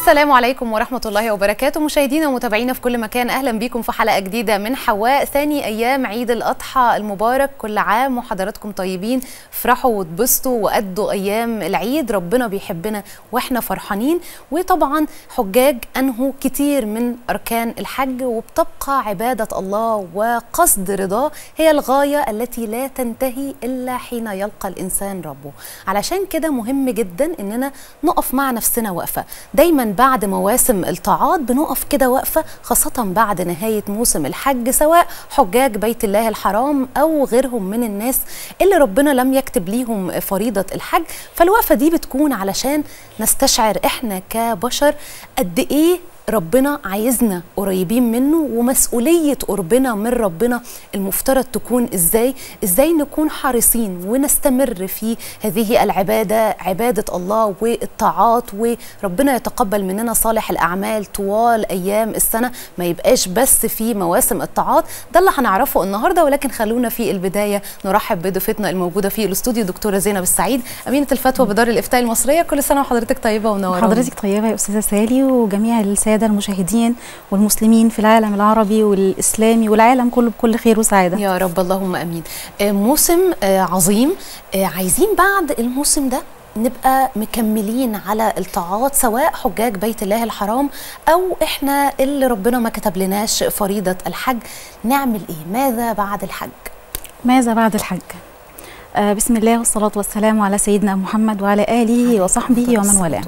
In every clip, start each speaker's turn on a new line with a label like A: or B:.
A: السلام عليكم ورحمة الله وبركاته مشاهدينا ومتابعينا في كل مكان أهلا بكم في حلقة جديدة من حواء ثاني أيام عيد الأضحى المبارك كل عام وحضراتكم طيبين افرحوا واتبسطوا وأدوا أيام العيد ربنا بيحبنا وإحنا فرحانين وطبعا حجاج أنهوا كتير من أركان الحج وبتبقى عبادة الله وقصد رضاه هي الغاية التي لا تنتهي إلا حين يلقى الإنسان ربه علشان كده مهم جدا إننا نقف مع نفسنا وقفة دايما بعد مواسم الطاعات بنقف كده وقفة خاصة بعد نهاية موسم الحج سواء حجاج بيت الله الحرام أو غيرهم من الناس اللي ربنا لم يكتب ليهم فريضة الحج فالوقفة دي بتكون علشان نستشعر إحنا كبشر قد إيه ربنا عايزنا قريبين منه ومسؤولية قربنا من ربنا المفترض تكون ازاي ازاي نكون حريصين ونستمر في هذه العبادة عبادة الله والطاعات وربنا يتقبل مننا صالح الأعمال طوال أيام السنة ما يبقاش بس في مواسم الطاعات ده اللي هنعرفه النهاردة ولكن خلونا في البداية نرحب بضيفتنا الموجودة في الاستوديو دكتورة زينب السعيد أمينة الفتوى بدار الإفتاء المصرية كل سنة وحضرتك طيبة ونورة
B: حضرتك طيبة يا أستاذة سالي وجميع السادة المشاهدين والمسلمين في العالم العربي والإسلامي والعالم كله بكل خير وسعادة
A: يا رب اللهم أمين موسم عظيم عايزين بعد الموسم ده نبقى مكملين على الطاعات سواء حجاج بيت الله الحرام او احنا اللي ربنا ما كتب لناش فريضه الحج نعمل ايه ماذا بعد الحج
B: ماذا بعد الحج آه بسم الله والصلاه والسلام على سيدنا محمد وعلى اله وصحبه ومن والاه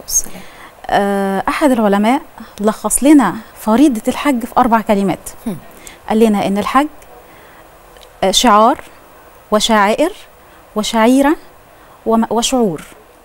B: آه احد العلماء لخص لنا فريضه الحج في اربع كلمات هم. قال لنا ان الحج آه شعار وشعائر وشعيره وشعور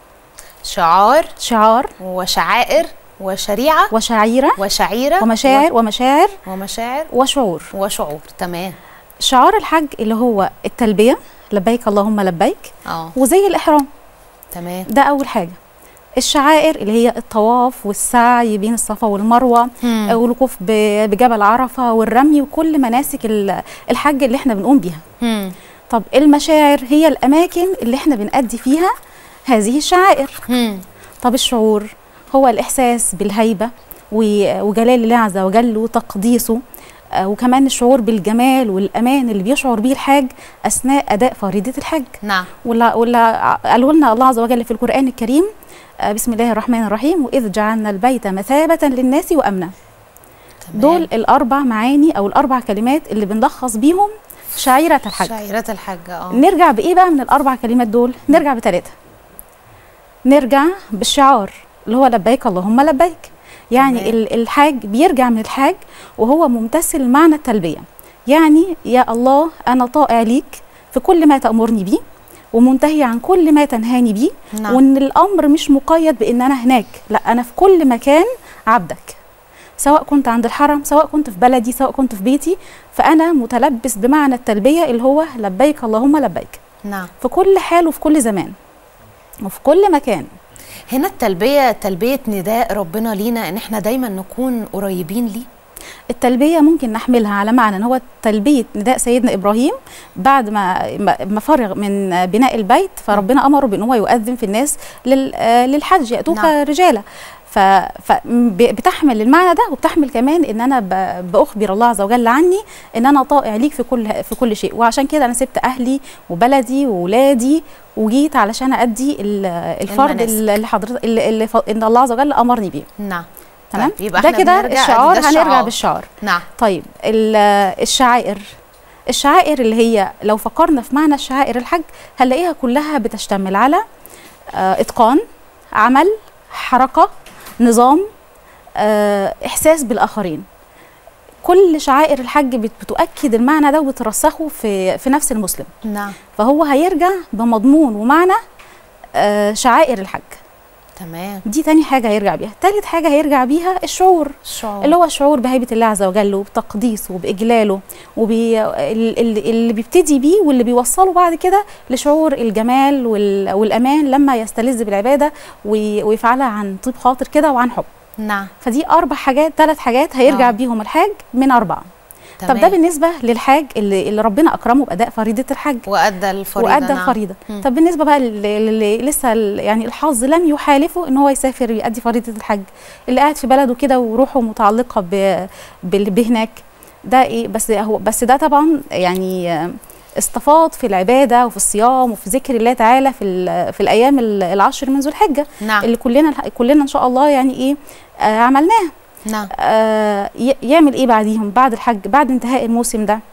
A: شعار
B: شعار
A: وشعائر وشريعه
B: وشعيره
A: وشعيره
B: ومشاعر
A: و...
B: ومشاعر
A: ومشاعر
B: وشعور
A: وشعور تمام
B: شعار الحج اللي هو التلبيه لبيك اللهم لبيك
A: اه
B: وزي الاحرام
A: تمام
B: ده اول حاجه الشعائر اللي هي الطواف والسعي بين الصفا والمروه
A: مم.
B: والوقوف بجبل عرفه والرمي وكل مناسك الحج اللي احنا بنقوم بيها
A: مم.
B: طب المشاعر هي الاماكن اللي احنا بنأدي فيها هذه الشعائر
A: مم.
B: طب الشعور هو الإحساس بالهيبة وجلال الله عز وجل وتقديسه وكمان الشعور بالجمال والأمان اللي بيشعر به الحاج أثناء أداء فريضة الحج
A: نعم
B: واللي قالوا لنا الله عز وجل في القرآن الكريم بسم الله الرحمن الرحيم وإذ جعلنا البيت مثابة للناس وأمنا
A: تمام.
B: دول الأربع معاني أو الأربع كلمات اللي بنلخص بيهم شعيرة الحج
A: شعيرة الحج اه
B: نرجع بإيه بقى من الأربع كلمات دول نرجع بثلاثة نرجع بالشعار اللي هو لبيك اللهم لبيك يعني
A: تمام.
B: الحاج بيرجع من الحاج وهو ممتثل معنى التلبية يعني يا الله أنا طائع ليك في كل ما تأمرني بيه ومنتهي عن كل ما تنهاني بيه
A: نعم.
B: وان الامر مش مقيد بان انا هناك لا انا في كل مكان عبدك سواء كنت عند الحرم سواء كنت في بلدي سواء كنت في بيتي فانا متلبس بمعنى التلبيه اللي هو لبيك اللهم لبيك
A: نعم
B: في كل حال وفي كل زمان وفي كل مكان
A: هنا التلبيه تلبيه نداء ربنا لينا ان احنا دايما نكون قريبين ليه
B: التلبيه ممكن نحملها على معنى ان هو تلبيه نداء سيدنا ابراهيم بعد ما ما فرغ من بناء البيت فربنا امره بان هو يؤذن في الناس للحج ياتوك
A: نعم.
B: رجالا فبتحمل المعنى ده وبتحمل كمان ان انا باخبر الله عز وجل عني ان انا طائع ليك في كل في كل شيء وعشان كده انا سبت اهلي وبلدي وولادي وجيت علشان ادي الفرض اللي حضرتك اللي, اللي ان الله عز وجل امرني بيه
A: نعم
B: تمام
A: طيب يبقى
B: ده
A: احنا
B: كده
A: بنرجع-
B: الشعار
A: ده
B: هنرجع بالشعار
A: نعم
B: طيب ال- الشعائر الشعائر اللي هي لو فكرنا في معنى الشعائر الحج هنلاقيها كلها بتشتمل على آه، اتقان عمل حركه نظام آه، احساس بالاخرين كل شعائر الحج بت- بتؤكد المعنى ده وبترسخه في في نفس المسلم
A: نعم
B: فهو هيرجع بمضمون ومعنى آه، شعائر الحج
A: تمام
B: دي تاني حاجه هيرجع بيها تالت حاجه هيرجع بيها الشعور
A: الشعور
B: اللي هو الشعور بهيبه الله عز وجل وبتقديسه وباجلاله وبي ال- ال- اللي بيبتدي بيه واللي بيوصله بعد كده لشعور الجمال وال- والامان لما يستلذ بالعباده وي- ويفعلها عن طيب خاطر كده وعن حب
A: نعم
B: فدي اربع حاجات ثلاث حاجات هيرجع
A: آه.
B: بيهم الحاج من اربعه طب ده
A: تمام.
B: بالنسبه للحاج اللي, اللي ربنا اكرمه باداء فريضه الحج
A: وادى الفريضه
B: وادى
A: نعم.
B: الفريضه
A: مم.
B: طب بالنسبه بقى اللي اللي لسه ال- يعني الحظ لم يحالفه ان هو يسافر يؤدي فريضه الحج اللي قاعد في بلده كده وروحه متعلقه ب- بال- بهناك ده ايه بس هو بس ده طبعا يعني آه، استفاض في العباده وفي الصيام وفي ذكر الله تعالى في ال- في الايام ال- العشر من ذو الحجه
A: نعم
B: اللي كلنا كلنا ان شاء الله يعني ايه آه عملناه
A: نعم
B: آه ي- يعمل ايه بعديهم بعد الحج بعد انتهاء الموسم ده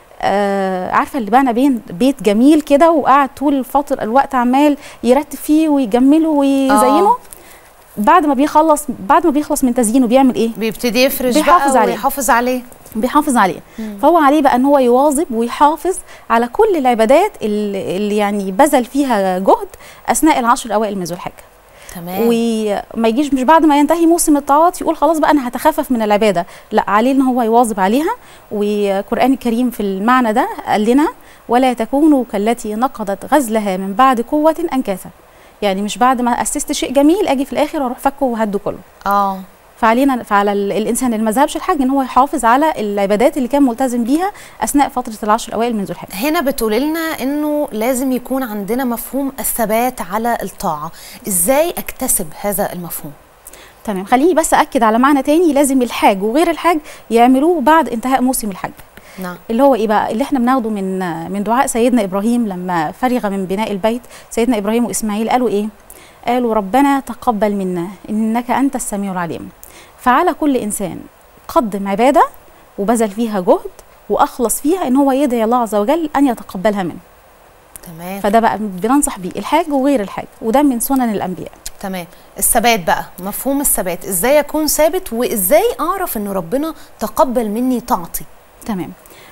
B: آه عارفه اللي بقى بين بيت جميل كده وقعد طول الفتره الوقت عمال يرتب فيه ويجمله ويزينه
A: آه.
B: بعد ما بيخلص بعد ما بيخلص من تزيينه بيعمل ايه
A: بيبتدي يفرش
B: بيحافظ
A: بقى
B: عليه.
A: ويحافظ عليه
B: بيحافظ عليه
A: مم.
B: فهو عليه بقى ان هو يواظب ويحافظ على كل العبادات اللي, اللي يعني بذل فيها جهد اثناء العشر الاوائل من ذو الحجه
A: تمام
B: وما يجيش مش بعد ما ينتهي موسم الطاعات يقول خلاص بقى انا هتخفف من العباده لا عليه ان هو يواظب عليها والقران الكريم في المعنى ده قال لنا ولا تكونوا كالتي نقضت غزلها من بعد قوه انكاثا يعني مش بعد ما اسست شيء جميل اجي في الاخر واروح فكه وهده كله
A: اه
B: فعلينا فعلى ال- الانسان اللي ما ذهبش الحج ان هو يحافظ على العبادات اللي كان ملتزم بيها اثناء فتره العشر الاوائل من ذو الحجه
A: هنا بتقولي لنا انه لازم يكون عندنا مفهوم الثبات على الطاعه ازاي اكتسب هذا المفهوم
B: تمام خليني بس اكد على معنى تاني لازم الحاج وغير الحاج يعملوه بعد انتهاء موسم الحج
A: نعم
B: اللي هو ايه بقى اللي احنا بناخده من من دعاء سيدنا ابراهيم لما فرغ من بناء البيت سيدنا ابراهيم واسماعيل قالوا ايه قالوا ربنا تقبل منا انك انت السميع العليم فعلى كل انسان قدم عباده وبذل فيها جهد واخلص فيها ان هو يدعي الله عز وجل ان يتقبلها منه
A: تمام
B: فده بقى بننصح بيه الحاج وغير الحاج وده من سنن الانبياء
A: تمام الثبات بقى مفهوم الثبات ازاي اكون ثابت وازاي اعرف ان ربنا تقبل مني طاعتي
B: تمام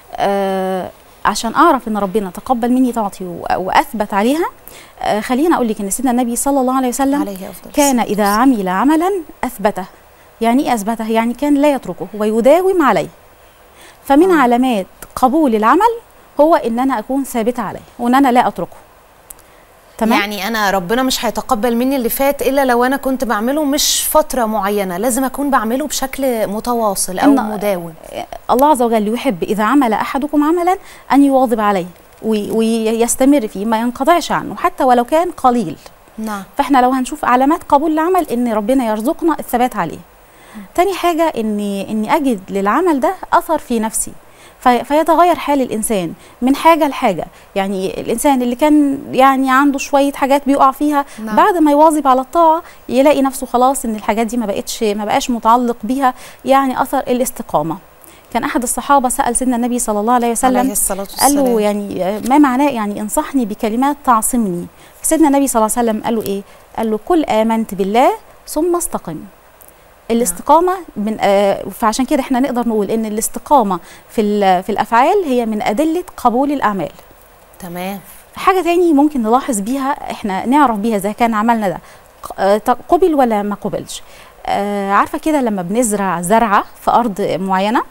B: آه عشان اعرف ان ربنا تقبل مني طاعتي و- واثبت عليها آه خلينا اقول لك ان سيدنا النبي صلى الله عليه وسلم
A: عليه افضل
B: كان
A: الصلاة
B: اذا
A: والسلام.
B: عمل عملا اثبته يعني ايه اثبته يعني كان لا يتركه ويداوم عليه فمن
A: آه.
B: علامات قبول العمل هو ان انا اكون ثابته عليه وان انا لا اتركه تمام
A: يعني انا ربنا مش هيتقبل مني اللي فات الا لو انا كنت بعمله مش فتره معينه لازم اكون بعمله بشكل متواصل او
B: إن-
A: مداوم
B: الله عز وجل يحب اذا عمل احدكم عملا ان يواظب عليه وي- ويستمر فيه ما ينقطعش عنه حتى ولو كان قليل
A: نعم
B: فاحنا لو هنشوف علامات قبول العمل ان ربنا يرزقنا الثبات عليه تاني حاجة اني اني اجد للعمل ده اثر في نفسي في فيتغير حال الانسان من حاجه لحاجه يعني الانسان اللي كان يعني عنده شويه حاجات بيقع فيها
A: نعم.
B: بعد ما يواظب على الطاعه يلاقي نفسه خلاص ان الحاجات دي ما بقتش ما بقاش متعلق بيها يعني اثر الاستقامه كان احد الصحابه سال سيدنا النبي صلى الله عليه وسلم
A: عليه الصلاه
B: قال
A: والسلام
B: له يعني ما معناه يعني انصحني بكلمات تعصمني سيدنا النبي صلى الله عليه وسلم قال له ايه قال له قل امنت بالله ثم استقم الاستقامه من آه فعشان كده احنا نقدر نقول ان الاستقامه في ال- في الافعال هي من ادله قبول الاعمال
A: تمام
B: حاجه تاني ممكن نلاحظ بيها احنا نعرف بيها اذا كان عملنا ده ق- آه، ت- قبل ولا ما قبلش آه عارفه كده لما بنزرع زرعه في ارض معينه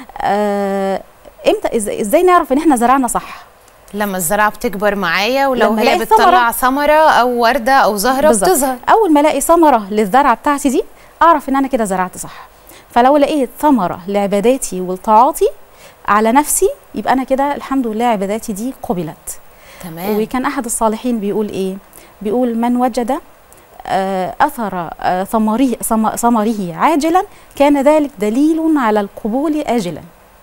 B: آه امتى إز- ازاي نعرف ان احنا زرعنا صح
A: لما الزرعه بتكبر معايا ولو
B: لما
A: هي
B: ألاقي
A: بتطلع ثمره او ورده او زهره
B: بالظبط.
A: بتظهر
B: اول ما الاقي ثمره للزرعه بتاعتي دي اعرف ان انا كده زرعت صح فلو لقيت ثمره لعباداتي ولطاعاتي على نفسي يبقى انا كده الحمد لله عباداتي دي قبلت
A: تمام
B: وكان احد الصالحين بيقول ايه بيقول من وجد آه، اثر آه، ثمره ثم- ثمره عاجلا كان ذلك دليل على القبول اجلا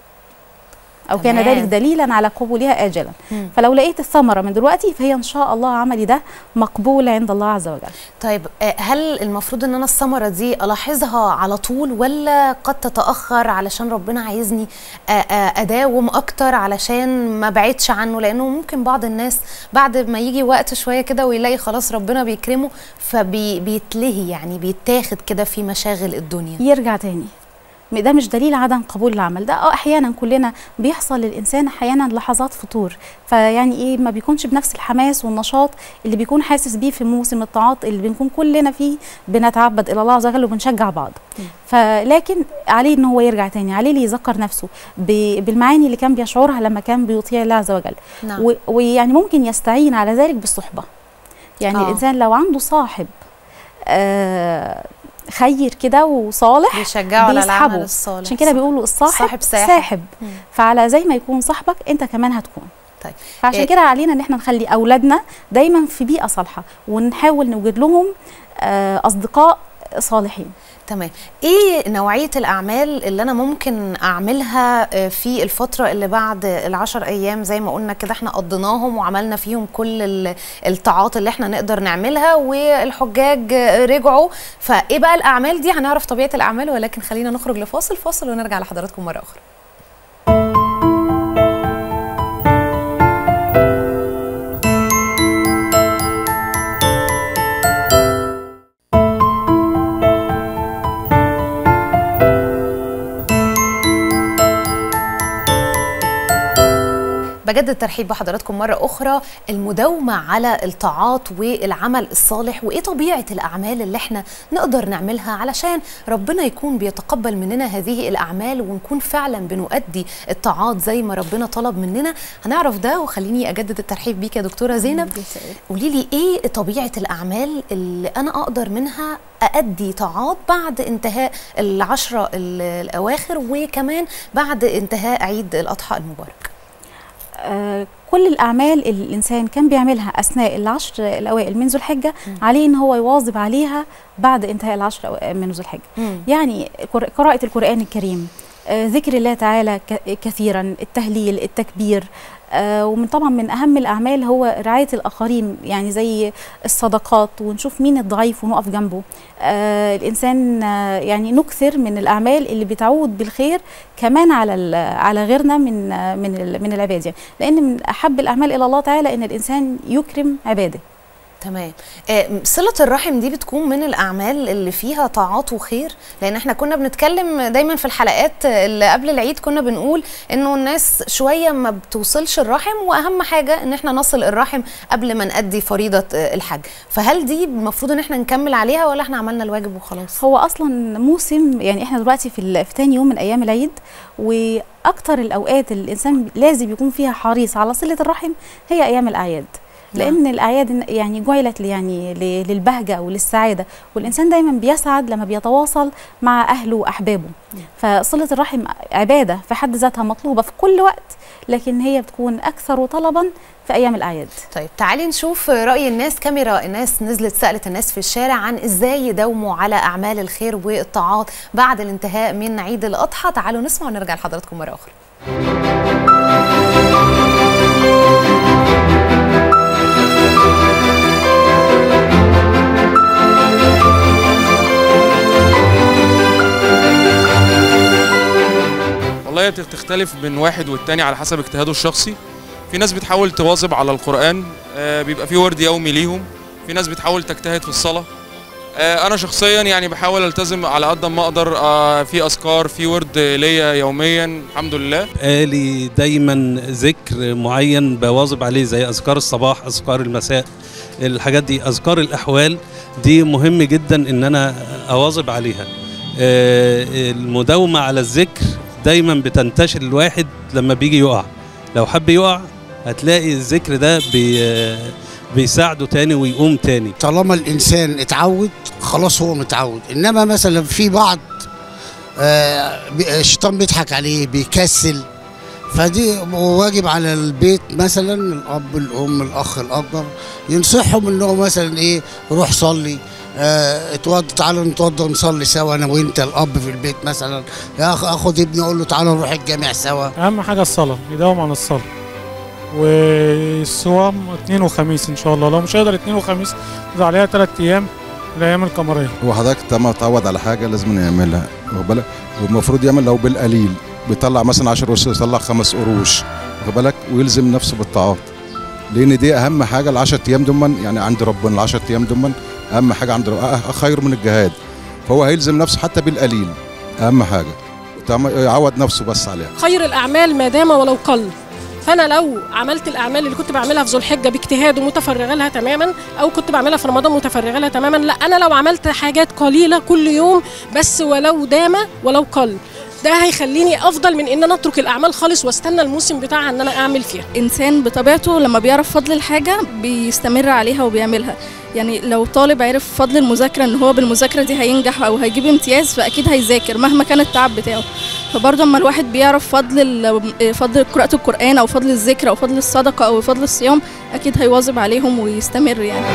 B: او كان
A: تمام.
B: ذلك دليلا على قبولها اجلا
A: مم.
B: فلو لقيت الثمره من دلوقتي فهي ان شاء الله عملي ده مقبول عند الله عز وجل
A: طيب آه، هل المفروض ان انا الثمره دي الاحظها على طول ولا قد تتاخر علشان ربنا عايزني آه، آه، اداوم اكتر علشان ما بعدش عنه لانه ممكن بعض الناس بعد ما يجي وقت شويه كده ويلاقي خلاص ربنا بيكرمه فبيتلهي يعني بيتاخد كده في مشاغل الدنيا
B: يرجع تاني م- ده مش دليل عدم قبول العمل ده اه احيانا كلنا بيحصل للانسان احيانا لحظات فتور فيعني ايه ما بيكونش بنفس الحماس والنشاط اللي بيكون حاسس بيه في موسم الطاعات اللي بنكون كلنا فيه بنتعبد الى الله عز وجل وبنشجع بعض
A: مم.
B: فلكن عليه ان هو يرجع تاني عليه اللي يذكر نفسه ب- بالمعاني اللي كان بيشعرها لما كان بيطيع الله عز وجل
A: نعم
B: و- ويعني ممكن يستعين على ذلك بالصحبه يعني
A: آه.
B: آه. الانسان لو عنده صاحب آه خير كده وصالح
A: بيشجعوا على العمل
B: بيسحبوا.
A: الصالح
B: عشان كده بيقولوا الصاحب
A: صاحب ساحب.
B: ساحب
A: مم.
B: فعلى زي ما يكون صاحبك انت كمان هتكون
A: طيب
B: فعشان
A: إيه-
B: كده علينا ان احنا نخلي اولادنا دايما في بيئه صالحه ونحاول نوجد لهم آه، اصدقاء صالحين
A: تمام ايه نوعيه الاعمال اللي انا ممكن اعملها آه، في الفتره اللي بعد العشر ايام زي ما قلنا كده احنا قضيناهم وعملنا فيهم كل ال- الطاعات اللي احنا نقدر نعملها والحجاج آه، رجعوا فايه بقى الاعمال دي هنعرف طبيعه الاعمال ولكن خلينا نخرج لفاصل فاصل ونرجع لحضراتكم مره اخرى بجد الترحيب بحضراتكم مرة أخرى المداومة على الطاعات والعمل الصالح وإيه طبيعة الأعمال اللي إحنا نقدر نعملها علشان ربنا يكون بيتقبل مننا هذه الأعمال ونكون فعلا بنؤدي الطاعات زي ما ربنا طلب مننا هنعرف ده وخليني أجدد الترحيب بيك يا دكتورة زينب قولي لي إيه طبيعة الأعمال اللي أنا أقدر منها أأدي طاعات بعد انتهاء العشرة ال- الأواخر وكمان بعد انتهاء عيد الأضحى المبارك
B: آه، كل الاعمال اللي الانسان كان بيعملها اثناء العشر الاوائل من ذو الحجه عليه ان هو يواظب عليها بعد انتهاء العشر الأوائل من ذو الحجه
A: مم.
B: يعني قر- قراءه القران الكريم آه، ذكر الله تعالى ك- كثيرا التهليل التكبير آه، ومن طبعا من اهم الاعمال هو رعايه الاخرين يعني زي الصدقات ونشوف مين الضعيف ونقف جنبه آه، الانسان آه، يعني نكثر من الاعمال اللي بتعود بالخير كمان على ال- على غيرنا من آه، من ال- من العباد يعني لان من احب الاعمال الى الله تعالى ان الانسان يكرم عباده
A: تمام آه، صلة الرحم دي بتكون من الأعمال اللي فيها طاعات وخير لأن احنا كنا بنتكلم دايما في الحلقات اللي قبل العيد كنا بنقول إنه الناس شوية ما بتوصلش الرحم وأهم حاجة إن احنا نصل الرحم قبل ما نأدي فريضة آه، الحج فهل دي المفروض إن احنا نكمل عليها ولا احنا عملنا الواجب وخلاص؟
B: هو اصلا موسم يعني احنا دلوقتي في, ال- في تاني يوم من ايام العيد واكتر الاوقات اللي الانسان لازم يكون فيها حريص على صله الرحم هي ايام الاعياد لان الاعياد يعني جعلت ل- يعني ل- للبهجه وللسعاده والانسان دايما بيسعد لما بيتواصل مع اهله واحبابه فصله الرحم عباده في حد ذاتها مطلوبه في كل وقت لكن هي بتكون اكثر طلبا في ايام الاعياد
A: طيب تعالي نشوف رأي الناس كاميرا الناس نزلت سألت الناس في الشارع عن ازاي يداوموا على أعمال الخير والطاعات بعد الانتهاء من عيد الأضحى تعالوا نسمع ونرجع لحضراتكم مرة أخرى
C: والله هي بتختلف من واحد والتاني على حسب اجتهاده الشخصي في ناس بتحاول تواظب على القرآن آه، بيبقى في ورد يومي ليهم في ناس بتحاول تجتهد في الصلاة آه، انا شخصيا يعني بحاول التزم على قد ما اقدر آه، في اذكار في ورد ليا يوميا الحمد لله
D: لي دايما ذكر معين بواظب عليه زي اذكار الصباح اذكار المساء الحاجات دي اذكار الاحوال دي مهم جدا ان انا اواظب عليها آه، المداومه على الذكر دايما بتنتشر الواحد لما بيجي يقع لو حب يقع هتلاقي الذكر ده بي بيساعده تاني ويقوم تاني
E: طالما الانسان اتعود خلاص هو متعود انما مثلا في بعض آه، بي- الشيطان بيضحك عليه بيكسل فدي واجب على البيت مثلا الاب الام الاخ الاكبر ينصحهم انه مثلا ايه روح صلي آه، اتوضى تعالى نتوضى نصلي سوا انا وانت الاب في البيت مثلا يا اخ اخد ابني اقول له تعالى نروح الجامع سوا
F: اهم حاجه الصلاه يداوم على الصلاه والصوام اثنين وخميس ان شاء الله لو مش هيقدر اثنين وخميس يبقى عليها ثلاث ايام الايام القمريه
G: هو حضرتك طالما اتعود على حاجه لازم يعملها واخد بالك والمفروض يعمل لو بالقليل بيطلع مثلا 10 قروش يطلع خمس قروش واخد بالك ويلزم نفسه بالطاعات لان دي اهم حاجه ال 10 ايام دول يعني عند ربنا ال 10 ايام دول اهم حاجه عند ربنا خير من الجهاد فهو هيلزم نفسه حتى بالقليل اهم حاجه طالما يعود نفسه بس عليها
H: خير الاعمال ما دام ولو قل فانا لو عملت الاعمال اللي كنت بعملها في ذو الحجه باجتهاد ومتفرغه لها تماما او كنت بعملها في رمضان متفرغه لها تماما لا انا لو عملت حاجات قليله كل يوم بس ولو دام ولو قل ده هيخليني افضل من ان انا اترك الاعمال خالص واستنى الموسم بتاعها ان انا اعمل فيها
I: انسان بطبيعته لما بيعرف فضل الحاجه بيستمر عليها وبيعملها يعني لو طالب عرف فضل المذاكره ان هو بالمذاكره دي هينجح او هيجيب امتياز فاكيد هيذاكر مهما كان التعب بتاعه فبرضه اما الواحد بيعرف فضل ال- فضل قراءه القران او فضل الذكر او فضل الصدقه او فضل الصيام اكيد هيواظب عليهم ويستمر يعني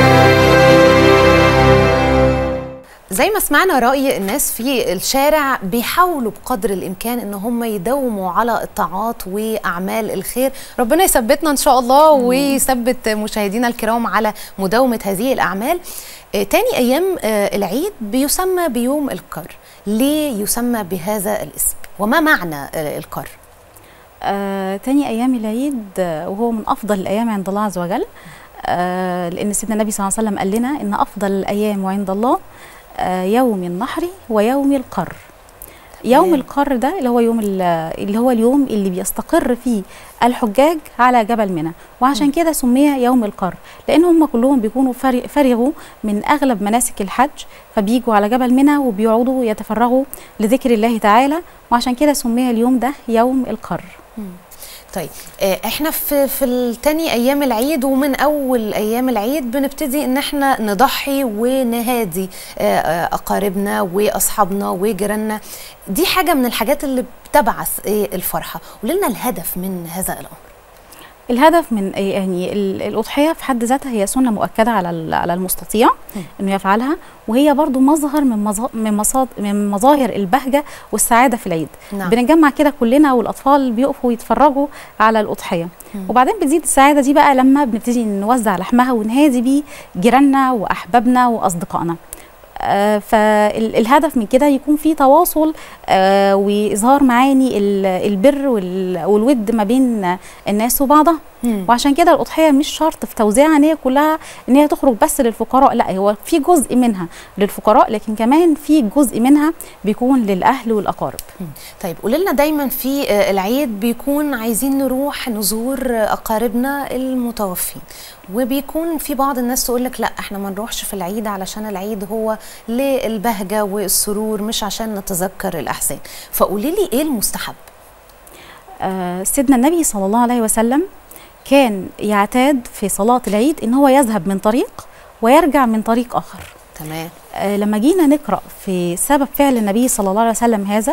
A: زي ما سمعنا رأي الناس في الشارع بيحاولوا بقدر الإمكان إن هم يداوموا على الطاعات وأعمال الخير ربنا يثبتنا إن شاء الله ويثبت مشاهدينا الكرام على مداومة هذه الأعمال آه، تاني أيام آه، العيد بيسمى بيوم القر ليه يسمى بهذا الاسم وما معنى آه، القر
B: آه، تاني أيام العيد آه، وهو من أفضل الأيام عند الله عز وجل آه، لأن سيدنا النبي صلى الله عليه وسلم قال لنا إن أفضل الأيام عند الله آه، يوم النحر ويوم القر يوم
A: تمام.
B: القر ده اللي هو يوم ال- اللي هو اليوم اللي بيستقر فيه الحجاج على جبل منى وعشان كده سمي يوم القر لان هم كلهم بيكونوا فارغ- فرغوا من اغلب مناسك الحج فبيجوا على جبل منى وبيقعدوا يتفرغوا لذكر الله تعالى وعشان كده سمي اليوم ده يوم القر
A: طيب آه، احنا في في التاني ايام العيد ومن اول ايام العيد بنبتدي ان احنا نضحي ونهادي آه، آه، اقاربنا واصحابنا وجيراننا دي حاجه من الحاجات اللي بتبعث آه، الفرحه ولنا الهدف من هذا الامر
B: الهدف من يعني ال- الأضحية في حد ذاتها هي سنة مؤكدة على ال- على المستطيع إنه يفعلها وهي برضو مظهر من مظا- من مصاد من مظاهر البهجة والسعادة في العيد
A: نعم.
B: بنتجمع كده كلنا والأطفال بيقفوا يتفرجوا على الأضحية وبعدين بتزيد السعادة دي بقى لما بنبتدي نوزع لحمها ونهادي بيه جيراننا وأحبابنا وأصدقائنا آه، فالهدف من كده يكون في تواصل آه، واظهار معاني ال- البر وال- والود ما بين الناس وبعضها
A: مم.
B: وعشان كده الاضحيه مش شرط في توزيعها ان هي كلها ان هي تخرج بس للفقراء لا هو في جزء منها للفقراء لكن كمان في جزء منها بيكون للاهل والاقارب
A: طيب قولي لنا دايما في آه، العيد بيكون عايزين نروح نزور آه، اقاربنا المتوفين وبيكون في بعض الناس تقول لك لا احنا ما نروحش في العيد علشان العيد هو للبهجه والسرور مش عشان نتذكر الاحزان فقولي لي ايه المستحب
B: آه، سيدنا النبي صلى الله عليه وسلم كان يعتاد في صلاه العيد ان هو يذهب من طريق ويرجع من طريق اخر
A: تمام
B: آه، لما جينا نقرا في سبب فعل النبي صلى الله عليه وسلم هذا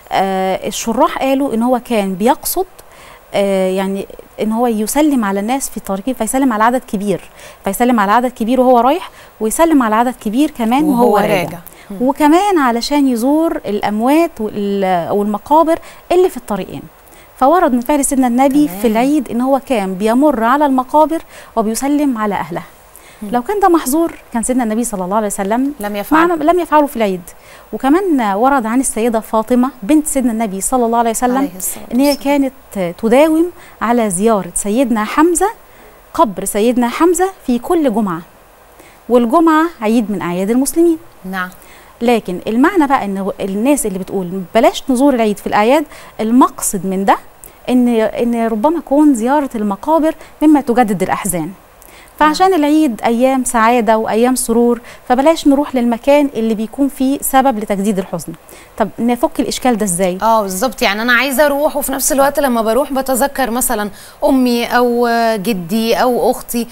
B: آه، الشراح قالوا ان هو كان بيقصد آه، يعني ان هو يسلم على الناس في طريقه فيسلم على عدد كبير فيسلم على عدد كبير وهو رايح ويسلم على عدد كبير كمان وهو,
A: وهو
B: راجع,
A: راجع.
B: وكمان علشان يزور الاموات وال- والمقابر اللي في الطريقين فورد من فعل سيدنا النبي
A: تمام.
B: في العيد ان هو كان بيمر على المقابر وبيسلم على اهلها لو كان ده محظور كان سيدنا النبي صلى الله عليه وسلم
A: لم
B: مع
A: يفعل
B: لم يفعله في العيد وكمان ورد عن السيدة فاطمة بنت سيدنا النبي صلى الله عليه وسلم
A: عليه الصلاة
B: ان هي
A: والسلام.
B: كانت تداوم على زيارة سيدنا حمزة قبر سيدنا حمزة في كل جمعة والجمعة عيد من أعياد المسلمين
A: نعم
B: لكن المعنى بقى ان الناس اللي بتقول بلاش نزور العيد في الاعياد المقصد من ده ان ان ربما يكون زياره المقابر مما تجدد الاحزان فعشان العيد ايام سعاده وايام سرور فبلاش نروح للمكان اللي بيكون فيه سبب لتجديد الحزن طب نفك الاشكال ده ازاي
A: اه بالظبط يعني انا عايزه اروح وفي نفس الوقت لما بروح بتذكر مثلا امي او آه، جدي او اختي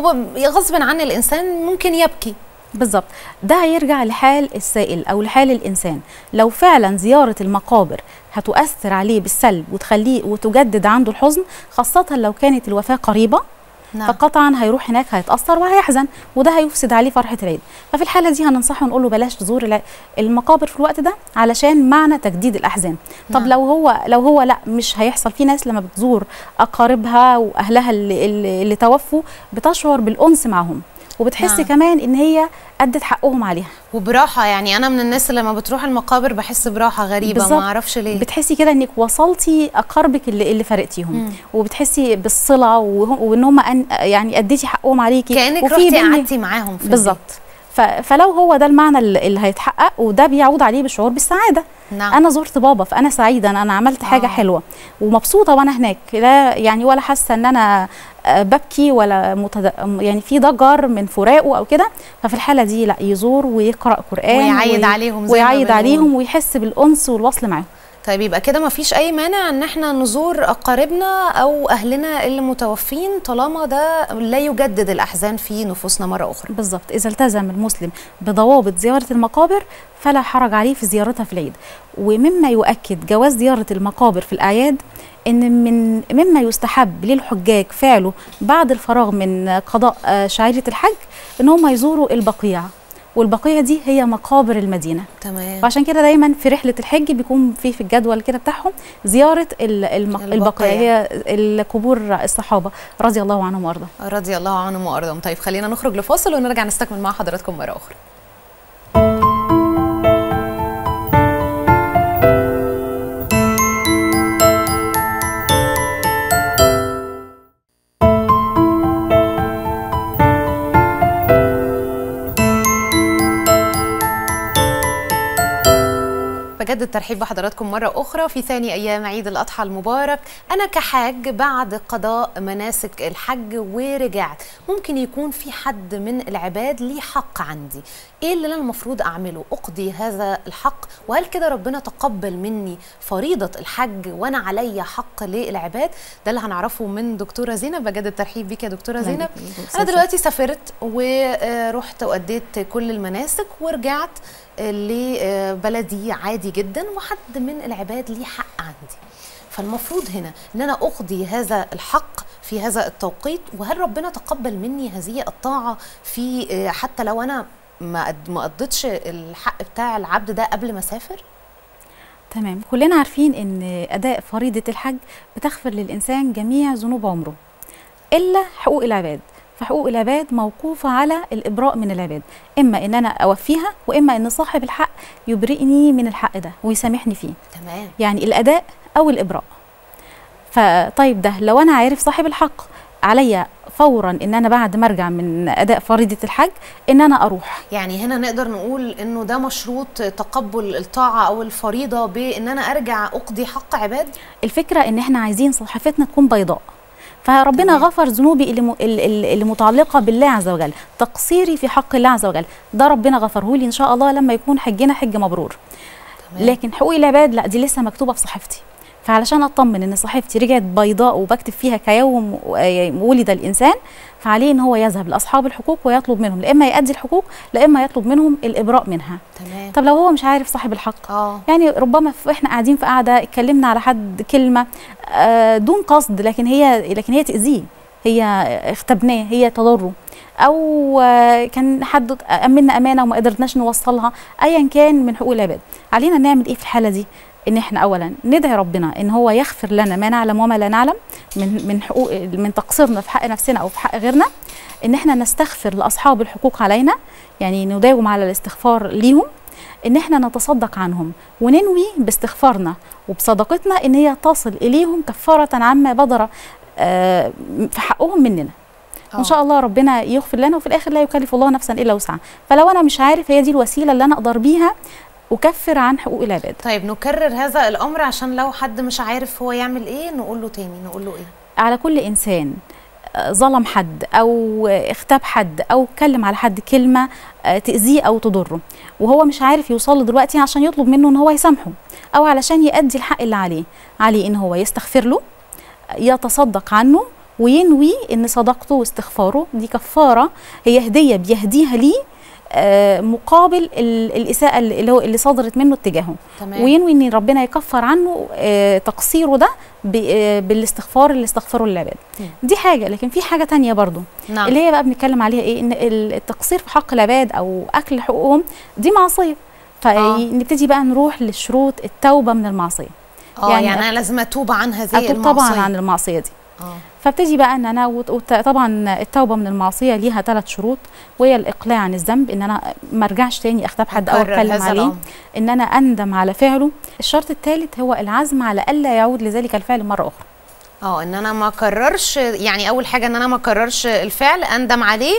A: وغصب عن الانسان ممكن يبكي
B: بالظبط ده هيرجع لحال السائل او لحال الانسان لو فعلا زياره المقابر هتؤثر عليه بالسلب وتخليه وتجدد عنده الحزن خاصه لو كانت الوفاه قريبه
A: نعم
B: فقطعا هيروح هناك هيتاثر وهيحزن وده هيفسد عليه فرحه العيد ففي الحاله دي هننصحه ونقول له بلاش تزور الع- المقابر في الوقت ده علشان معنى تجديد الاحزان طب
A: نعم.
B: لو هو لو هو لا مش هيحصل في ناس لما بتزور اقاربها واهلها اللي, اللي, اللي توفوا بتشعر بالانس معهم وبتحس
A: نعم.
B: كمان ان هي ادت حقهم عليها
A: وبراحه يعني انا من الناس اللي لما بتروح المقابر بحس براحه غريبه
B: بالظبط.
A: ما اعرفش ليه
B: بتحسي كده انك وصلتي اقاربك اللي, اللي فارقتيهم
A: مم.
B: وبتحسي بالصله وهم- وان هم أن يعني اديتي حقهم عليكي
A: كانك
B: وفي
A: رحتي
B: بيني-
A: قعدتي معاهم في
B: بالظبط ف- فلو هو ده المعنى اللي اللي هيتحقق وده بيعود عليه بالشعور بالسعاده
A: البيت. نعم
B: انا زرت بابا فانا سعيده انا عملت حاجه
A: آه.
B: حلوه ومبسوطه وانا هناك لا يعني ولا حاسه ان انا آه، ببكي ولا متد... يعني في ضجر من فراقه او كده ففي الحاله دي لا يزور ويقرا قران
A: ويعيد عليهم زي ما
B: ويعيد
A: بنقول.
B: عليهم ويحس بالانس والوصل معاهم
A: طيب يبقى كده ما فيش اي مانع ان احنا نزور اقاربنا او اهلنا اللي متوفين طالما ده لا يجدد الاحزان في نفوسنا مره اخرى
B: بالظبط اذا التزم المسلم بضوابط زياره المقابر فلا حرج عليه في زيارتها في العيد ومما يؤكد جواز زياره المقابر في الاعياد ان من مما يستحب للحجاج فعله بعد الفراغ من قضاء آه، شعيره الحج ان هم يزوروا البقيع والبقيع دي هي مقابر المدينه
A: تمام
B: وعشان كده دايما في رحله الحج بيكون في في الجدول كده بتاعهم زياره ال- الم-
A: البقيع.
B: البقيع هي القبور الصحابه رضي الله عنهم وارضاهم
A: رضي الله عنهم وارضاهم طيب خلينا نخرج لفاصل ونرجع نستكمل مع حضراتكم مره اخرى بجدد ترحيب بحضراتكم مرة أخرى في ثاني أيام عيد الأضحى المبارك أنا كحاج بعد قضاء مناسك الحج ورجعت ممكن يكون في حد من العباد ليه حق عندي إيه اللي أنا المفروض أعمله أقضي هذا الحق وهل كده ربنا تقبل مني فريضة الحج وأنا عليا حق للعباد ده اللي هنعرفه من دكتورة زينب بجدد ترحيب بيك يا دكتورة
B: أهلا
A: زينب
B: بيك.
A: أنا دلوقتي سافرت ورحت وأديت كل المناسك ورجعت لبلدي عادي جدا وحد من العباد ليه حق عندي فالمفروض هنا ان انا اقضي هذا الحق في هذا التوقيت وهل ربنا تقبل مني هذه الطاعه في آه، حتى لو انا ما قد- ما قضيتش الحق بتاع العبد ده قبل ما اسافر
B: تمام كلنا عارفين ان اداء فريضه الحج بتغفر للانسان جميع ذنوب عمره الا حقوق العباد فحقوق العباد موقوفة على الإبراء من العباد إما إن أنا أوفيها وإما إن صاحب الحق يبرئني من الحق ده ويسامحني فيه
A: تمام
B: يعني الأداء أو الإبراء فطيب ده لو أنا عارف صاحب الحق عليا فورا إن أنا بعد ما أرجع من أداء فريضة الحج إن أنا أروح
A: يعني هنا نقدر نقول انه ده مشروط تقبل الطاعه او الفريضه بان انا ارجع اقضي حق عباد
B: الفكره ان احنا عايزين صحيفتنا تكون بيضاء فربنا
A: تمام.
B: غفر ذنوبي اللي, م... اللي اللي متعلقه بالله عز وجل تقصيري في حق الله عز وجل ده ربنا غفره لي ان شاء الله لما يكون حجنا حج مبرور
A: تمام.
B: لكن حقوق العباد لا دي لسه مكتوبه في صحيفتي فعلشان اطمن ان صحيفتي رجعت بيضاء وبكتب فيها كيوم ولد الانسان فعليه ان هو يذهب لاصحاب الحقوق ويطلب منهم لا اما يؤدي الحقوق لا اما يطلب منهم الابراء منها
A: تمام
B: طب لو هو مش عارف صاحب الحق
A: اه
B: يعني ربما في احنا قاعدين في قاعده اتكلمنا على حد كلمه آه، دون قصد لكن هي لكن هي تاذيه هي اختبناه هي تضره او آه، كان حد امنا امانه وما قدرناش نوصلها ايا كان من حقوق العباد علينا نعمل ايه في الحاله دي ان احنا اولا ندعي ربنا ان هو يغفر لنا ما نعلم وما لا نعلم من من حقوق من تقصيرنا في حق نفسنا او في حق غيرنا ان احنا نستغفر لاصحاب الحقوق علينا يعني نداوم على الاستغفار ليهم ان احنا نتصدق عنهم وننوي باستغفارنا وبصدقتنا ان هي تصل اليهم كفاره عما بدر آه، في حقهم مننا وان شاء الله ربنا يغفر لنا وفي الاخر لا يكلف الله نفسا الا وسعها فلو انا مش عارف هي دي الوسيله اللي انا اقدر بيها اكفر عن حقوق العباد
A: طيب نكرر هذا الامر عشان لو حد مش عارف هو يعمل ايه نقول له تاني نقول له ايه
B: على كل انسان آه، ظلم حد او آه، اغتاب حد او اتكلم على حد كلمه آه، تاذيه او تضره وهو مش عارف يوصل له دلوقتي عشان يطلب منه ان هو يسامحه او علشان يؤدي الحق اللي عليه عليه ان هو يستغفر له يتصدق عنه وينوي ان صدقته واستغفاره دي كفاره هي هديه بيهديها ليه آه، مقابل ال- الاساءه اللي هو اللي صدرت منه اتجاهه
A: تمام
B: وينوي ان ربنا يكفر عنه آه، تقصيره ده ب- آه، بالاستغفار اللي استغفره للعباد
A: مم.
B: دي حاجه لكن في حاجه تانية برضو
A: نعم
B: اللي هي بقى بنتكلم عليها ايه ان ال- التقصير في حق العباد او اكل حقوقهم دي معصيه فنبتدي بقى نروح لشروط التوبه من المعصيه
A: اه يعني,
B: يعني
A: انا لازم اتوب عن هذه
B: اتوب
A: المعصيه
B: طبعا عن المعصيه دي
A: اه
B: فابتدي بقى ان انا وت- وت- طبعا التوبه من المعصيه ليها ثلاث شروط وهي الاقلاع عن الذنب ان انا ما ارجعش تاني اغتاب حد او
A: أكرر
B: اتكلم
A: هذا
B: عليه
A: الأمر.
B: ان انا اندم على فعله الشرط الثالث هو العزم على الا يعود لذلك الفعل مره اخرى
A: اه ان انا ما اكررش يعني اول حاجه ان انا ما اكررش الفعل اندم عليه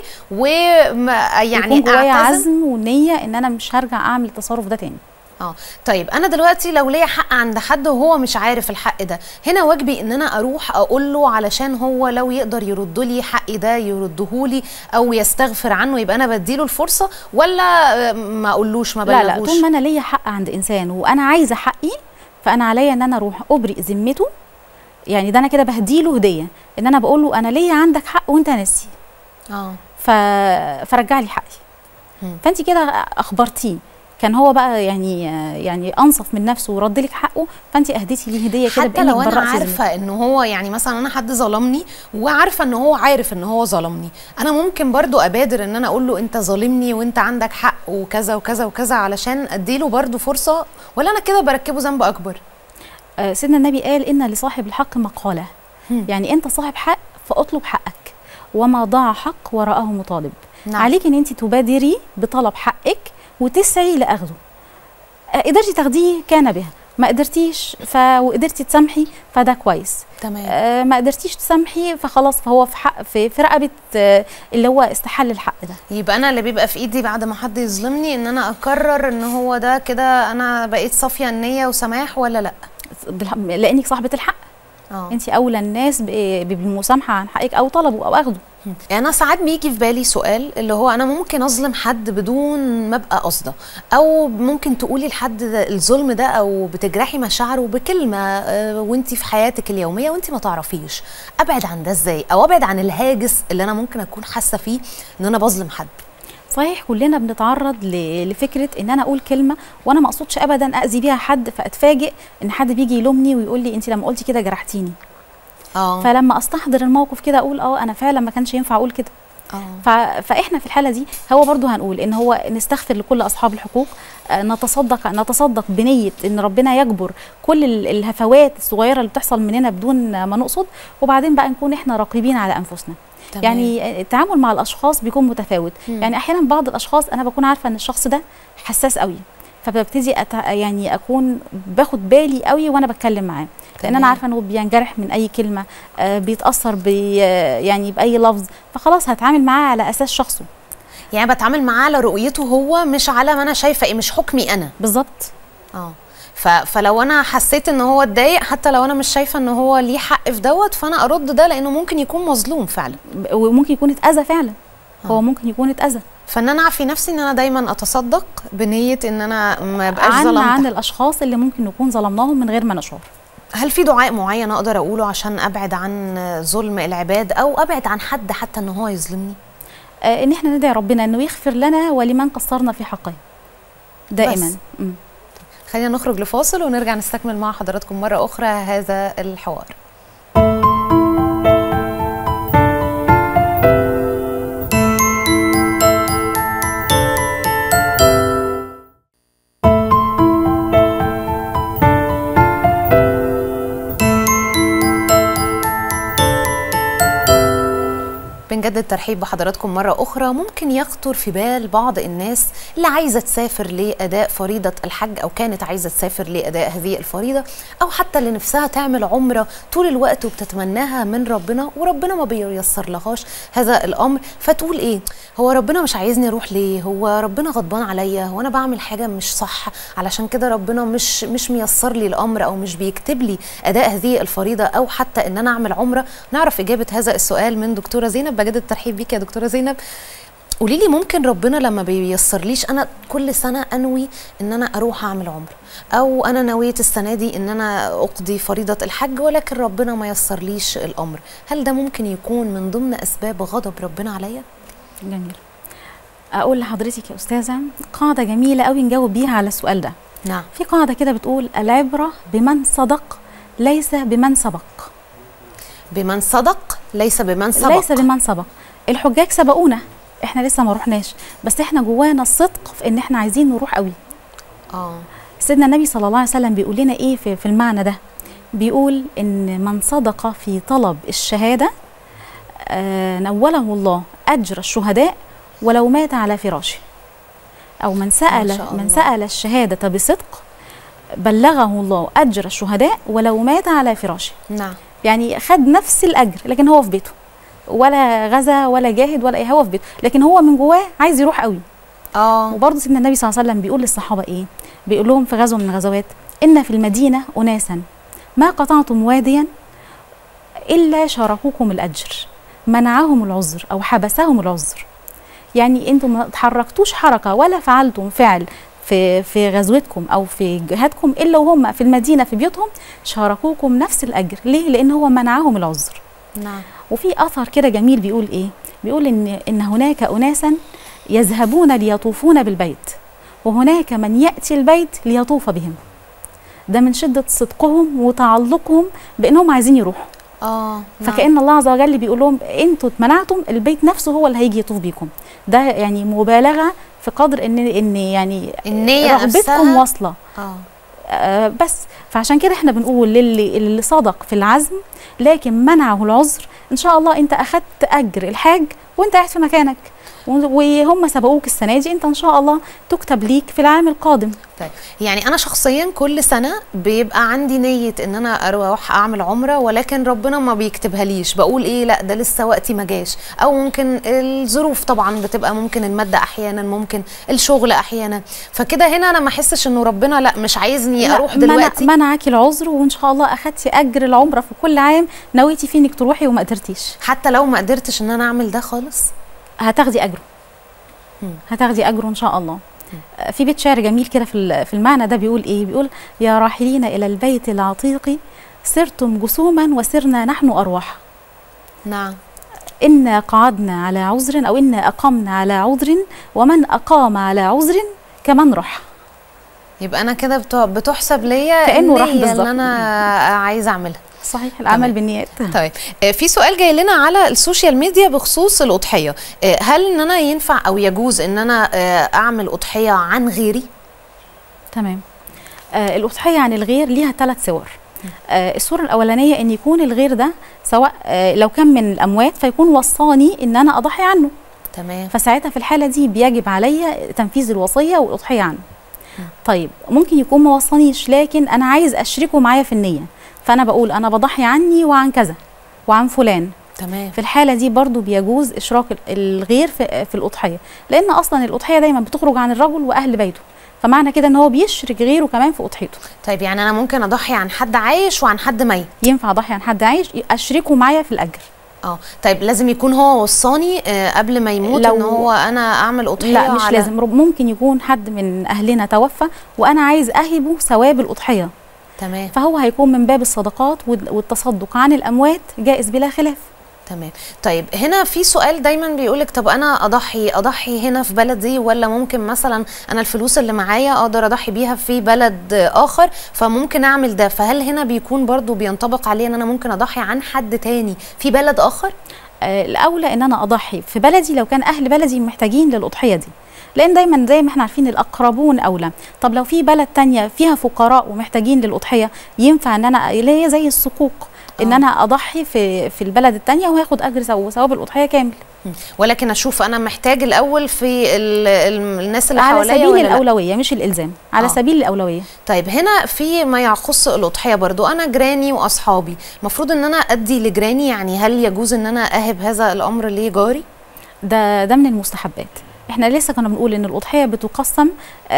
A: وما يعني
B: يكون جوايا
A: أعتزم.
B: عزم ونيه ان انا مش هرجع اعمل التصرف ده تاني
A: اه طيب انا دلوقتي لو ليا حق عند حد وهو مش عارف الحق ده هنا واجبي ان انا اروح اقول له علشان هو لو يقدر يرد لي حقي ده يردهولي او يستغفر عنه يبقى انا بديله الفرصه ولا آه، ما اقولوش ما
B: لا لا
A: بلغوش
B: طول ما انا ليا حق عند انسان وانا عايزه حقي فانا عليا ان انا اروح ابرئ ذمته يعني ده انا كده بهديله هديه ان انا بقول له انا ليا عندك حق وانت ناسي
A: اه
B: ف... فرجع لي حقي
A: مم.
B: فانت كده اخبرتيه كان هو بقى يعني يعني انصف من نفسه ورد لك حقه فانت اهديتي ليه هديه كده
A: حتى
B: بانك
A: لو انا
B: برأتي ذمته.
A: عارفه ان هو يعني مثلا انا حد ظلمني وعارفه ان هو عارف ان هو ظلمني انا ممكن برضو ابادر ان انا اقول له انت ظالمني وانت عندك حق وكذا وكذا وكذا علشان اديله برضو فرصه ولا انا كده بركبه ذنب اكبر
B: آه، سيدنا النبي قال ان لصاحب الحق مقاله
A: هم.
B: يعني انت صاحب حق فاطلب حقك وما ضاع حق وراءه مطالب
A: نعم.
B: عليك ان انت تبادري بطلب حقك وتسعي لاخذه آه، قدرتي تاخديه كان بها ما قدرتيش ف... وقدرتي تسامحي فده كويس
A: تمام
B: آه، ما قدرتيش تسامحي فخلاص فهو في حق في, في رقبه آه، اللي هو استحل الحق ده
A: يبقى انا اللي بيبقى في ايدي بعد ما حد يظلمني ان انا اقرر ان هو ده كده انا بقيت صافيه النيه وسماح ولا لا
B: بالح- لانك صاحبه الحق
A: اه
B: انت اولى الناس ب- ب- بالمسامحه عن حقك او طلبه او اخده
A: يعني انا ساعات بيجي في بالي سؤال اللي هو انا ممكن اظلم حد بدون ما ابقى قاصده او ممكن تقولي لحد ده الظلم ده او بتجرحي مشاعره بكلمه آه، وانتي في حياتك اليوميه وانتي ما تعرفيش ابعد عن ده ازاي او ابعد عن الهاجس اللي انا ممكن اكون حاسه فيه ان انا بظلم حد
B: صحيح كلنا بنتعرض ل- لفكره ان انا اقول كلمه وانا ما اقصدش ابدا اذي بيها حد فاتفاجئ ان حد بيجي يلومني ويقول لي انت لما قلتي كده جرحتيني
A: اه
B: فلما استحضر الموقف كده اقول اه انا فعلا ما كانش ينفع اقول كده
A: اه
B: ف... فاحنا في الحاله دي هو برضو هنقول ان هو نستغفر لكل اصحاب الحقوق آه، نتصدق نتصدق بنيه ان ربنا يجبر كل ال- الهفوات الصغيره اللي بتحصل مننا بدون ما نقصد وبعدين بقى نكون احنا راقبين على انفسنا
A: تمام.
B: يعني التعامل مع الاشخاص بيكون متفاوت
A: مم.
B: يعني احيانا بعض الاشخاص انا بكون عارفه ان الشخص ده حساس قوي فببتدي أت... يعني اكون باخد بالي قوي وانا بتكلم معاه لان
A: تمام.
B: انا عارفه انه بينجرح من اي كلمه آه بيتاثر بي آه، يعني باي لفظ فخلاص هتعامل معاه على اساس شخصه
A: يعني بتعامل معاه على رؤيته هو مش على ما انا شايفه ايه مش حكمي انا
B: بالظبط
A: اه ف... فلو انا حسيت ان هو اتضايق حتى لو انا مش شايفه ان هو ليه حق في دوت فانا ارد ده لانه ممكن يكون مظلوم فعلا
B: ب- وممكن يكون اتاذى فعلا هو ممكن يكون اتاذى
A: فان انا اعفي نفسي ان انا دايما اتصدق بنيه ان انا ما ابقاش
B: عن
A: ظلمت
B: عن الاشخاص اللي ممكن نكون ظلمناهم من غير ما نشعر
A: هل في دعاء معين اقدر اقوله عشان ابعد عن ظلم العباد او ابعد عن حد حتى ان هو يظلمني
B: آه ان احنا ندعي ربنا انه يغفر لنا ولمن قصرنا في حقه دائما
A: بس.
B: مم.
A: خلينا نخرج لفاصل ونرجع نستكمل مع حضراتكم مره اخرى هذا الحوار بنجدد ترحيب بحضراتكم مرة أخرى ممكن يخطر في بال بعض الناس اللي عايزة تسافر لأداء فريضة الحج أو كانت عايزة تسافر لأداء هذه الفريضة أو حتى اللي نفسها تعمل عمرة طول الوقت وبتتمناها من ربنا وربنا ما بييسر لهاش هذا الأمر فتقول إيه هو ربنا مش عايزني أروح ليه هو ربنا غضبان عليا هو أنا بعمل حاجة مش صح علشان كده ربنا مش مش ميسر لي الأمر أو مش بيكتب لي أداء هذه الفريضة أو حتى إن أنا أعمل عمرة نعرف إجابة هذا السؤال من دكتورة زينب بجد الترحيب بيك يا دكتورة زينب قولي لي ممكن ربنا لما بييسرليش انا كل سنه انوي ان انا اروح اعمل عمره او انا نويت السنه دي ان انا اقضي فريضه الحج ولكن ربنا ما يسرليش الامر هل ده ممكن يكون من ضمن اسباب غضب ربنا عليا
B: جميل اقول لحضرتك يا استاذه قاعده جميله قوي نجاوب بيها على السؤال ده
A: نعم
B: في قاعده كده بتقول العبره بمن صدق ليس بمن سبق
A: بمن صدق ليس بمن سبق
B: ليس بمن سبق الحجاج سبقونا احنا لسه ما رحناش بس احنا جوانا الصدق في ان احنا عايزين نروح قوي
A: اه
B: سيدنا النبي صلى الله عليه وسلم بيقول لنا ايه في, في المعنى ده بيقول ان من صدق في طلب الشهاده آه نوله الله اجر الشهداء ولو مات على فراشه او من
A: ما
B: سال
A: شاء الله.
B: من سال الشهاده بصدق بلغه الله اجر الشهداء ولو مات على فراشه
A: نعم
B: يعني خد نفس الاجر لكن هو في بيته ولا غزا ولا جاهد ولا ايه هو في بيته لكن هو من جواه عايز يروح قوي
A: اه
B: وبرضه سيدنا النبي صلى الله عليه وسلم بيقول للصحابه ايه بيقول لهم في غزوه من الغزوات ان في المدينه اناسا ما قطعتم واديا الا شاركوكم الاجر منعهم العذر او حبسهم العذر يعني انتم ما تحركتوش حركه ولا فعلتم فعل في في غزوتكم او في جهادكم الا وهم في المدينه في بيوتهم شاركوكم نفس الاجر ليه لان هو منعهم العذر
A: نعم
B: وفي اثر كده جميل بيقول ايه بيقول ان ان هناك اناسا يذهبون ليطوفون بالبيت وهناك من ياتي البيت ليطوف بهم ده من شده صدقهم وتعلقهم بانهم عايزين يروحوا
A: اه نعم.
B: فكأن الله عز وجل بيقول لهم انتوا اتمنعتم البيت نفسه هو اللي هيجي يطوف بيكم ده يعني مبالغه في قدر ان ان يعني
A: النية
B: رغبتكم
A: نفسها
B: واصله
A: اه
B: آه بس فعشان كده احنا بنقول للي اللي صدق في العزم لكن منعه العذر ان شاء الله انت اخدت اجر الحاج وانت قاعد في مكانك و- وهم سبقوك السنه دي انت ان شاء الله تكتب ليك في العام القادم
A: طيب يعني انا شخصيا كل سنه بيبقى عندي نيه ان انا اروح اعمل عمره ولكن ربنا ما بيكتبها ليش بقول ايه لا ده لسه وقتي ما جاش او ممكن الظروف طبعا بتبقى ممكن الماده احيانا ممكن الشغل احيانا فكده هنا انا ما احسش انه ربنا لا مش عايزني
B: لا،
A: اروح
B: منع-
A: دلوقتي
B: منعك العذر وان شاء الله اخدتي اجر العمره في كل عام نويتي فيه انك تروحي وما قدرتيش
A: حتى لو ما قدرتش ان انا اعمل ده خالص
B: هتاخدي اجره
A: مم.
B: هتاخدي اجره ان شاء الله آه، في بيت شعر جميل كده في ال- في المعنى ده بيقول ايه بيقول يا راحلين الى البيت العتيق سرتم جسوما وسرنا نحن ارواح
A: نعم
B: إن قعدنا على عذر أو إن أقمنا على عذر ومن أقام على عذر كمن راح
A: يبقى انا كده بت- بتحسب ليا
B: كأنه راح
A: النية
B: بالظبط.
A: اللي انا عايزه اعملها
B: صحيح العمل
A: تمام.
B: بالنيات
A: طيب آه، في سؤال جاي لنا على السوشيال ميديا بخصوص الأضحية آه، هل ان انا ينفع او يجوز ان انا آه، اعمل أضحية عن غيري
B: تمام آه الأضحية عن الغير ليها ثلاث صور آه الصورة الأولانية إن يكون الغير ده سواء آه لو كان من الأموات فيكون وصاني إن أنا أضحي عنه
A: تمام
B: فساعتها في الحالة دي بيجب عليا تنفيذ الوصية والأضحية عنه طيب ممكن يكون ما وصانيش لكن أنا عايز أشركه معايا في النية فأنا بقول أنا بضحي عني وعن كذا وعن فلان
A: تمام
B: في الحالة دي برضو بيجوز إشراك ال- الغير في, في الأضحية لأن أصلا الأضحية دايما بتخرج عن الرجل وأهل بيته فمعنى كده ان هو بيشرك غيره كمان في اضحيته
A: طيب يعني انا ممكن اضحي عن حد عايش وعن حد ميت
B: ينفع اضحي عن حد عايش اشركه معايا في الاجر
A: اه طيب لازم يكون هو وصاني آه، قبل ما يموت
B: لو-
A: ان هو انا اعمل أضحية
B: لا مش
A: على-
B: لازم رب- ممكن يكون حد من اهلنا توفى وانا عايز اهبه ثواب الاضحيه
A: تمام
B: فهو هيكون من باب الصدقات وال- والتصدق عن الاموات جائز بلا خلاف
A: تمام طيب هنا في سؤال دايما بيقولك طب انا اضحي اضحي هنا في بلدي ولا ممكن مثلا انا الفلوس اللي معايا اقدر اضحي بيها في بلد اخر فممكن اعمل ده فهل هنا بيكون برضو بينطبق عليه ان انا ممكن اضحي عن حد تاني في بلد اخر
B: آه، الاولى ان انا اضحي في بلدي لو كان اهل بلدي محتاجين للاضحيه دي لان دايما زي ما احنا عارفين الاقربون اولى طب لو في بلد تانية فيها فقراء ومحتاجين للاضحيه ينفع ان انا اللي هي زي الصكوك ان
A: آه.
B: انا اضحي في في البلد التانية وهاخد اجر سو- ثواب الاضحيه كامل
A: مم. ولكن اشوف انا محتاج الاول في ال ال الناس اللي
B: على
A: حواليا
B: سبيل
A: ولا لا
B: الاولويه مش الالزام على
A: آه.
B: سبيل الاولويه
A: طيب هنا في ما يخص الاضحيه برضو انا جيراني واصحابي المفروض ان انا ادي لجيراني يعني هل يجوز ان انا اهب هذا الامر لجاري
B: ده ده من المستحبات احنا لسه كنا بنقول ان الاضحيه بتقسم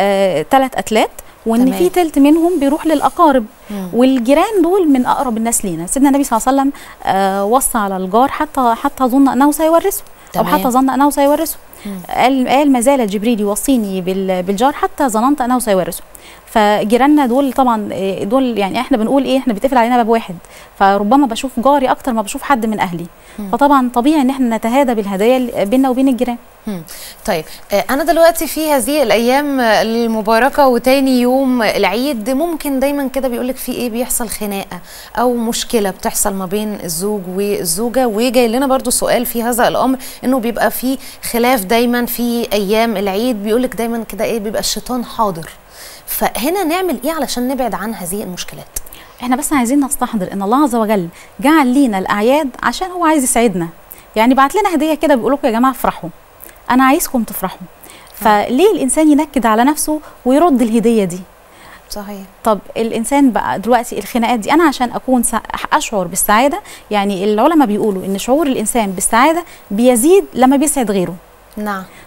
B: ثلاث اتلات وان
A: تمام.
B: في تلت منهم بيروح للاقارب
A: مم.
B: والجيران دول من اقرب الناس لينا سيدنا النبي صلى الله عليه وسلم آه وصى على الجار حتى حتى ظن انه سيورثه او
A: تمام.
B: حتى ظن انه سيورثه
A: مم.
B: قال قال ما زال جبريل يوصيني بال- بالجار حتى ظننت انه سيورثه فجيراننا دول طبعا آه، دول يعني احنا بنقول ايه احنا بيتقفل علينا باب واحد فربما بشوف جاري اكتر ما بشوف حد من اهلي
A: مم.
B: فطبعا طبيعي ان احنا نتهادى بالهدايا اللي بيننا وبين الجيران
A: مم. طيب آه، انا دلوقتي في هذه الايام آه، المباركه وتاني يوم العيد ممكن دايما كده بيقولك في ايه بيحصل خناقه او مشكله بتحصل ما بين الزوج والزوجه وجاي لنا برضو سؤال في هذا الامر انه بيبقى في خلاف دايما في ايام العيد بيقولك دايما كده ايه بيبقى الشيطان حاضر فهنا نعمل ايه علشان نبعد عن هذه المشكلات
B: احنا بس عايزين نستحضر ان الله عز وجل جعل لينا الاعياد عشان هو عايز يسعدنا يعني بعت لنا هديه كده بيقول لكم يا جماعه افرحوا انا عايزكم تفرحوا فليه الانسان ينكد على نفسه ويرد الهديه دي
A: صحيح
B: طب الانسان بقى دلوقتي الخناقات دي انا عشان اكون سع- اشعر بالسعاده يعني العلماء بيقولوا ان شعور الانسان بالسعاده بيزيد لما بيسعد غيره
A: نعم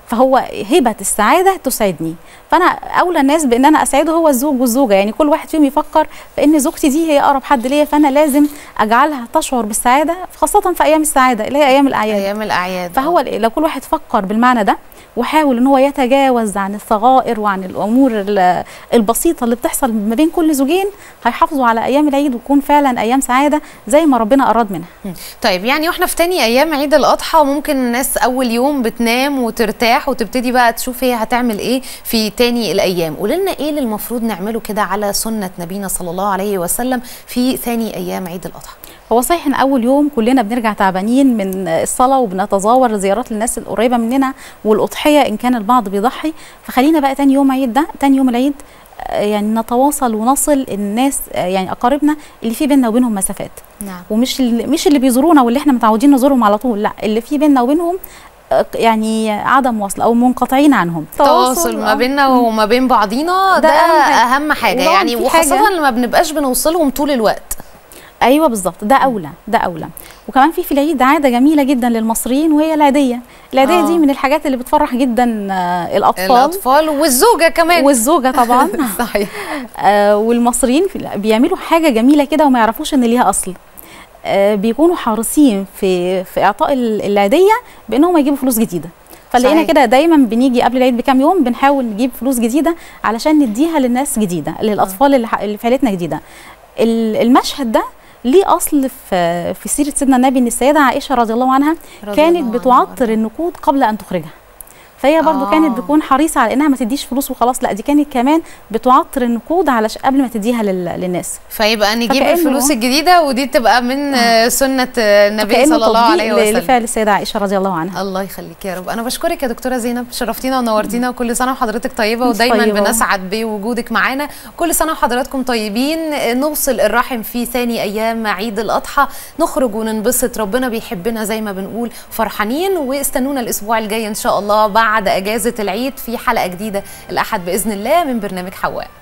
B: فهو هبه السعاده تسعدني فانا اولى الناس بان انا اسعده هو الزوج والزوجه يعني كل واحد فيهم يفكر في ان زوجتي دي هي اقرب حد ليا فانا لازم اجعلها تشعر بالسعاده خاصه في ايام السعاده اللي هي ايام الاعياد
A: ايام الاعياد
B: فهو لو كل واحد فكر بالمعنى ده وحاول ان هو يتجاوز عن الصغائر وعن الامور ال- البسيطه اللي بتحصل ما بين كل زوجين هيحافظوا على ايام العيد وتكون فعلا ايام سعاده زي ما ربنا اراد منها
A: طيب يعني واحنا في تاني ايام عيد الاضحى ممكن الناس اول يوم بتنام وترتاح وتبتدي بقى تشوف هي هتعمل ايه في تاني الايام قول لنا ايه اللي المفروض نعمله كده على سنه نبينا صلى الله عليه وسلم في ثاني ايام عيد الاضحى
B: هو صحيح ان اول يوم كلنا بنرجع تعبانين من الصلاه وبنتزاور زيارات للناس القريبه مننا والاضحيه ان كان البعض بيضحي فخلينا بقى تاني يوم عيد ده تاني يوم العيد آه، يعني نتواصل ونصل الناس آه، يعني اقاربنا اللي في بيننا وبينهم مسافات
A: نعم
B: ومش اللي مش اللي بيزورونا واللي احنا متعودين نزورهم على طول لا اللي في بيننا وبينهم آه، يعني عدم وصل او منقطعين عنهم
A: التواصل ما
B: آه.
A: بيننا وما بين بعضينا ده,
B: ده أهم حاجة.
A: اهم حاجه
B: ولو
A: يعني
B: في
A: وخاصه
B: حاجة-
A: لما بنبقاش بنوصلهم طول الوقت
B: ايوه بالظبط ده اولى ده اولى وكمان في في العيد عاده جميله جدا للمصريين وهي العيديه العيديه
A: آه.
B: دي من الحاجات اللي بتفرح جدا آه، الاطفال
A: الاطفال والزوجه كمان
B: والزوجه طبعا
A: صحيح
B: آه والمصريين في بيعملوا حاجه جميله كده وما يعرفوش ان ليها اصل آه بيكونوا حريصين في في اعطاء ال- العيديه بانهم يجيبوا فلوس جديده فلقينا
A: صحيح.
B: كده دايما بنيجي قبل العيد بكام يوم بنحاول نجيب فلوس جديده علشان نديها للناس جديده للاطفال اللي ح- اللي في عيلتنا جديده ال- المشهد ده ليه اصل في في سيره سيدنا النبي ان السيده عائشه رضي الله عنها
A: رضي
B: كانت
A: الله عنها
B: بتعطر
A: وأرضاها.
B: النقود قبل ان تخرجها فهي برضو
A: آه.
B: كانت بتكون حريصه على انها ما تديش فلوس وخلاص لا دي كانت كمان بتعطر النقود علشان قبل ما تديها لل... للناس
A: فيبقى نجيب
B: فكأنه-
A: الفلوس الجديده ودي تبقى من آه، سنه آه، النبي
B: فكأنه
A: صلى الله
B: تطبيق
A: عليه
B: ل-
A: وسلم
B: لفعل السيده عائشه رضي الله عنها
A: الله يخليك يا رب انا بشكرك يا دكتوره زينب شرفتينا ونورتينا وكل سنه وحضرتك طيبه
B: انت
A: ودايما
B: طيبة.
A: بنسعد بوجودك معانا كل سنه وحضراتكم طيبين نوصل الرحم في ثاني ايام عيد الاضحى نخرج وننبسط ربنا بيحبنا زي ما بنقول فرحانين واستنونا الاسبوع الجاي ان شاء الله بعد اجازه العيد في حلقه جديده الاحد باذن الله من برنامج حواء